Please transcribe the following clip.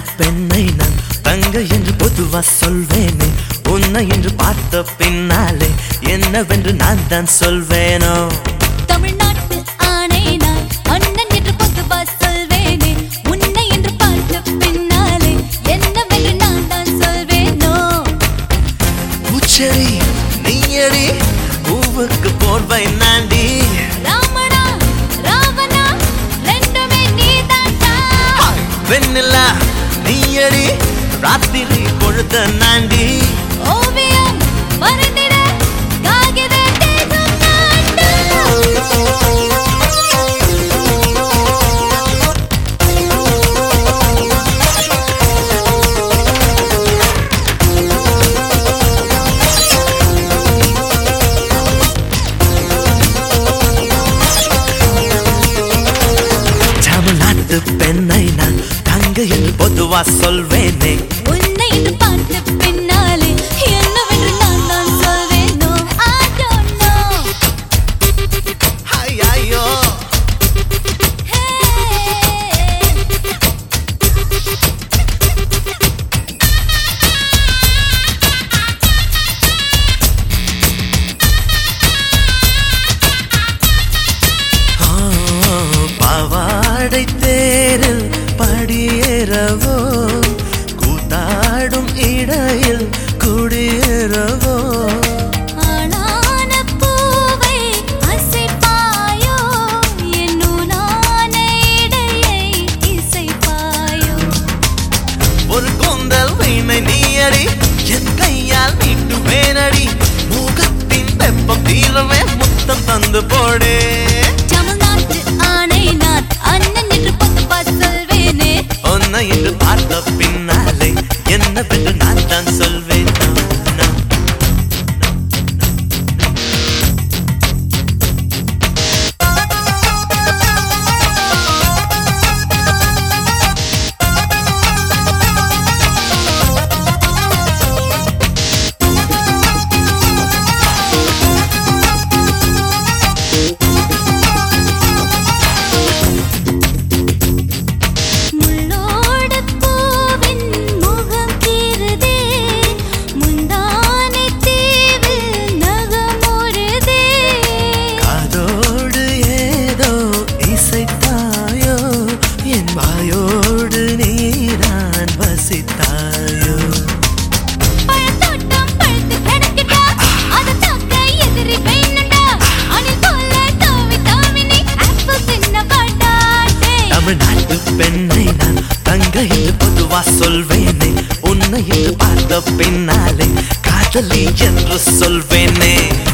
பெண்ணை நான் தங்க என்று பொதுவா சொல்வேனே உன்னை என்று பார்த்த பின்னாலே என்னவென்று நான் தான் சொல்வேனோ தமிழ்நாட்டு ஆணை நான் அண்ணன் என்று பொதுவா சொல்வேனே உன்னை என்று பார்த்த பின்னாலே என்னவென்று நான் தான் சொல்வேனோ பூச்செடி நீயடி பூவுக்கு போர்வை நாண்டி ராமனா ராவணா ரெண்டுமே நீதான்டா வெண்ணிலா நீயடி ராத்திரி பொழுத நாண்டி ஓவியம் வரைந்திட காகித தேசம் நான்டா தமிழ்நாட்டு பெண்ணை நான் தங்க என்று பொதுவா சொல்வேனே உன்னை என்று பார்த்த பின்னாலே என்னவென்று நான் தான் சொல்வேனோ I don't know ஐயோ Hey ஆ, பாவாடை தேரில் படியேறவோ கூத்தாடும் இடையில் குடியேறவோ ஆனான பூவை அசைப்பாயோ என்னுனான இடையை இசைப்பாயோ ஒரு கூந்தல் வீணை நீயடி என் கையால் மீட்டு வேனடி முகத்தின் வெப்பம் தீரவே முத்தம் தந்து போடே தமிழ்நாட்டு ஆணை நான் அண்ணன் என்று பொதுவா சொல்வேனே உன்னை என்று பார்த்த பின்னாலே என்னவென்று நான் தான் சொல்வேன் நான், நான். முள்ளோடு பூவின் முகம் கீறுதே முந்தானை தீவில் நகமுறுதே காதோடு ஏதோ இசைத்தாயோ என் வாயோடு நீதான் வசித்தாயோ பழத்தோட்டம் பழுத்து கிடக்குடா அது தாக்க எதிரி வேணுண்டா அணில் போல தாவி தாவி நீ ஆப்பிள் தின்ன பாட்டாட்டே தமிழ்நாட்டு பெண்ணை நான் தங்க என்று பொதுவா சொல்வேனே உன்னை என்று பார்த்த பின்னாலே காதலி என்று சொல்வேனே